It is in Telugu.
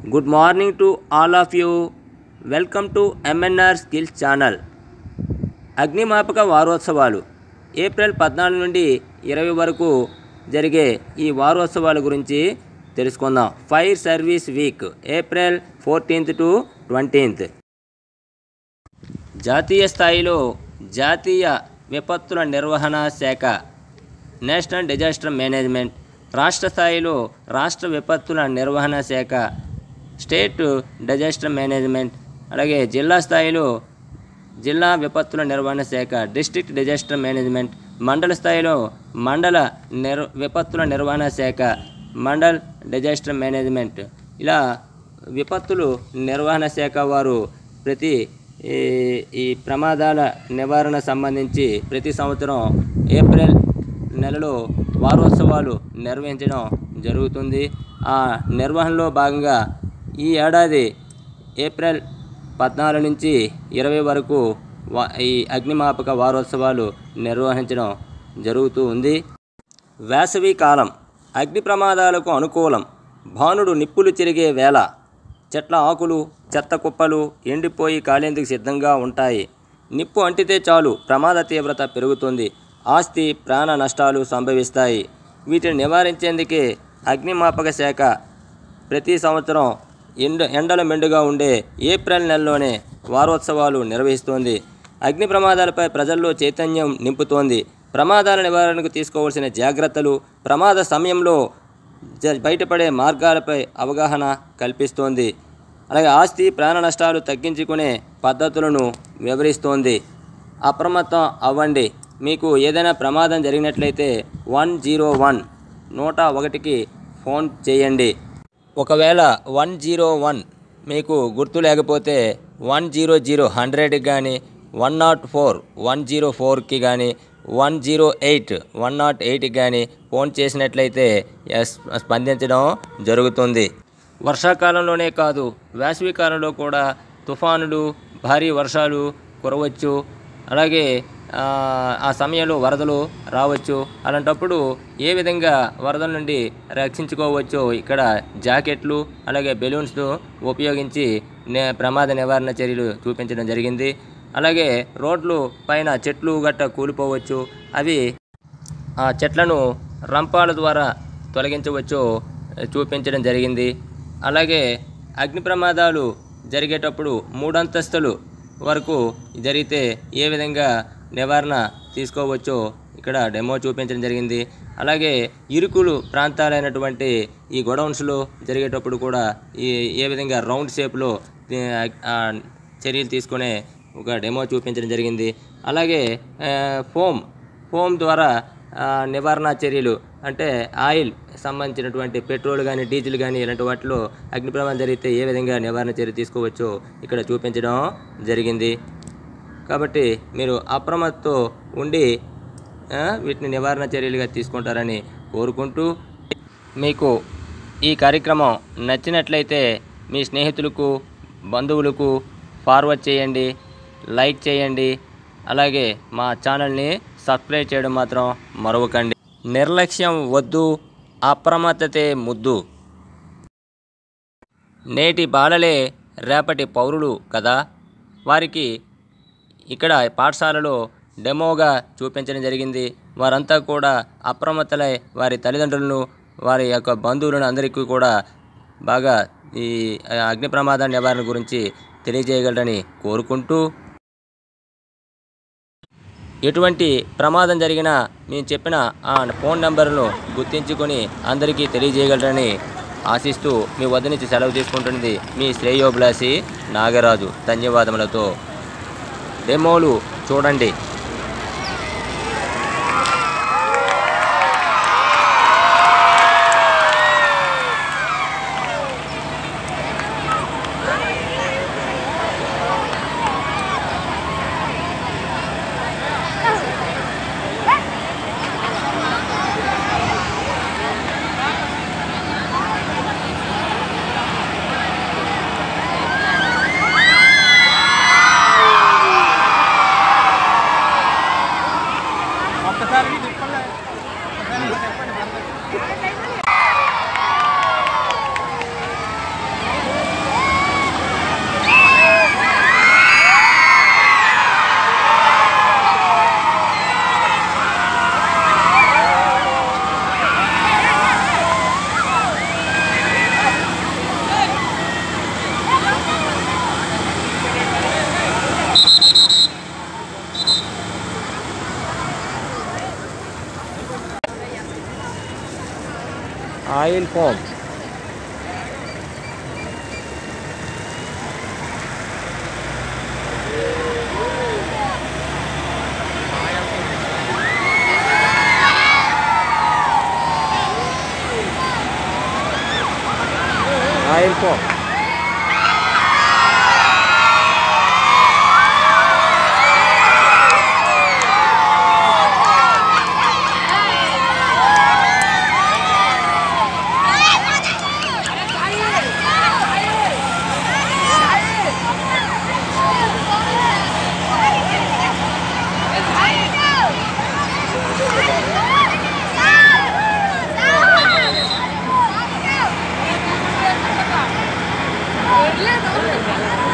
Good morning to all of you welcome to MNR skills channel అగ్నిమాపక వారోత్సవాలు ఏప్రిల్ పద్నాలుగు నుండి ఇరవై వరకు జరిగే ఈ వారోత్సవాల గురించి తెలుసుకుందాం fire service week April fourteenth to twentieth జాతీయ స్థాయిలో జాతీయ విపత్తుల నిర్వహణ శాఖ నేషనల్ డిజాస్టర్ మేనేజ్మెంట్ రాష్ట్ర స్థాయిలో రాష్ట్ర విపత్తుల నిర్వహణ శాఖ స్టేట్ డిజాస్టర్ మేనేజ్మెంట్ అలాగే జిల్లా స్థాయిలో జిల్లా విపత్తుల నిర్వహణ శాఖ డిస్ట్రిక్ట్ డిజాస్టర్ మేనేజ్మెంట్ మండల స్థాయిలో మండల నిర్ విపత్తుల నిర్వహణ శాఖ మండల్ డిజాస్టర్ మేనేజ్మెంట్ ఇలా విపత్తులు నిర్వహణ శాఖ వారు ప్రతి ఈ ఈ ప్రమాదాల నివారణ సంబంధించి ప్రతి సంవత్సరం ఏప్రిల్ నెలలో వారోత్సవాలు నిర్వహించడం జరుగుతుంది ఆ నిర్వహణలో భాగంగా ఈ ఏడాది ఏప్రిల్ పద్నాలుగు నుంచి ఇరవై వరకు వా ఈ అగ్నిమాపక వారోత్సవాలు నిర్వహించడం జరుగుతూ ఉంది వేసవి కాలం అగ్ని ప్రమాదాలకు అనుకూలం భానుడు నిప్పులు చెరిగే వేళ చెట్ల ఆకులు చెత్త కుప్పలు ఎండిపోయి కాలేందుకు సిద్ధంగా ఉంటాయి నిప్పు అంటితే చాలు ప్రమాద తీవ్రత పెరుగుతుంది ఆస్తి ప్రాణ నష్టాలు సంభవిస్తాయి వీటిని నివారించేందుకే అగ్నిమాపక శాఖ ప్రతి సంవత్సరం ఎండ ఎండల మెండుగా ఉండే ఏప్రిల్ నెలలోనే వారోత్సవాలు నిర్వహిస్తోంది అగ్ని ప్రమాదాలపై ప్రజల్లో చైతన్యం నింపుతోంది ప్రమాదాల నివారణకు తీసుకోవాల్సిన జాగ్రత్తలు ప్రమాద సమయంలో జ- బయటపడే మార్గాలపై అవగాహన కల్పిస్తోంది అలాగే ఆస్తి ప్రాణ నష్టాలు తగ్గించుకునే పద్ధతులను వివరిస్తోంది అప్రమత్తం అవ్వండి మీకు ఏదైనా ప్రమాదం జరిగినట్లయితే వన్ జీరో వన్ నూట ఒకటికి ఫోన్ చేయండి ఒకవేళ వన్ జీరో వన్ మీకు గుర్తు లేకపోతే వన్ జీరో జీరో హండ్రెడ్కి కానీ one not four one zero ఫోర్కి కానీ one zero eight one not ఎయిట్కి కానీ ఫోన్ చేసినట్లయితే ఎస్- స్పందించడం జరుగుతుంది వర్షాకాలంలోనే కాదు వేసవి కాలంలో కూడా తుఫానులు భారీ వర్షాలు కురవచ్చు అలాగే ఆ, ఆ సమయంలో వరదలు రావచ్చు అలాంటప్పుడు ఏ విధంగా వరదల నుండి రక్షించుకోవచ్చో ఇక్కడ జాకెట్లు అలాగే బెలూన్స్ ఉపయోగించి నే ప్రమాద నివారణ చర్యలు చూపించడం జరిగింది అలాగే రోడ్లు పైన చెట్లు గట్ట కూలిపోవచ్చు అవి ఆ చెట్లను రంపాల ద్వారా తొలగించవచ్చు చూపించడం జరిగింది అలాగే అగ్ని ప్రమాదాలు జరిగేటప్పుడు మూడంతస్తులు వరకు జరిగితే ఏ విధంగా నివారణ తీసుకోవచ్చో ఇక్కడ డెమో చూపించడం జరిగింది అలాగే ఇరుకులు ప్రాంతాలైనటువంటి ఈ గొడౌన్స్లో జరిగేటప్పుడు కూడా ఈ ఏ విధంగా రౌండ్ షేప్లో ఈ, ఆ, చర్యలు తీసుకునే ఒక డెమో చూపించడం జరిగింది అలాగే ఆ, ఫోమ్ ఫోమ్ ద్వారా ఆ, నివారణ చర్యలు అంటే ఆయిల్ సంబంధించినటువంటి పెట్రోల్ కానీ డీజిల్ కానీ ఇలాంటి వాటిలో అగ్ని ప్రమాదం జరిగితే ఏ విధంగా నివారణ చర్య తీసుకోవచ్చో ఇక్కడ చూపించడం జరిగింది కాబట్టి మీరు అప్రమత్తతో ఉండి ఆ, వీటిని నివారణ చర్యలుగా తీసుకుంటారని కోరుకుంటూ మీకు ఈ కార్యక్రమం నచ్చినట్లయితే మీ స్నేహితులకు బంధువులకు ఫార్వర్డ్ చేయండి లైక్ చేయండి అలాగే మా ఛానల్ని సబ్స్క్రైబ్ చేయడం మాత్రం మరవకండి నిర్లక్ష్యం వద్దు అప్రమత్తతే ముద్దు నేటి బాలలే రేపటి పౌరులు కదా వారికి ఇక్కడ పాఠశాలలో డెమోగా చూపించడం జరిగింది వారంతా కూడా అప్రమత్తలై వారి తల్లిదండ్రులను వారి యొక్క బంధువులను అందరికీ కూడా బాగా ఈ ఆ, అగ్ని ప్రమాద నివారణ గురించి తెలియజేయగలరని కోరుకుంటూ ఎటువంటి ప్రమాదం జరిగినా మేము చెప్పిన ఆ ఫోన్ నెంబర్ను గుర్తించుకొని అందరికీ తెలియజేయగలరని ఆశిస్తూ మీ వద్ద నుంచి సెలవు తీసుకుంటున్నది మీ శ్రేయోభిలాషి నాగరాజు ధన్యవాదములతో డెమోలు చూడండి oil palm oil palm Yeah.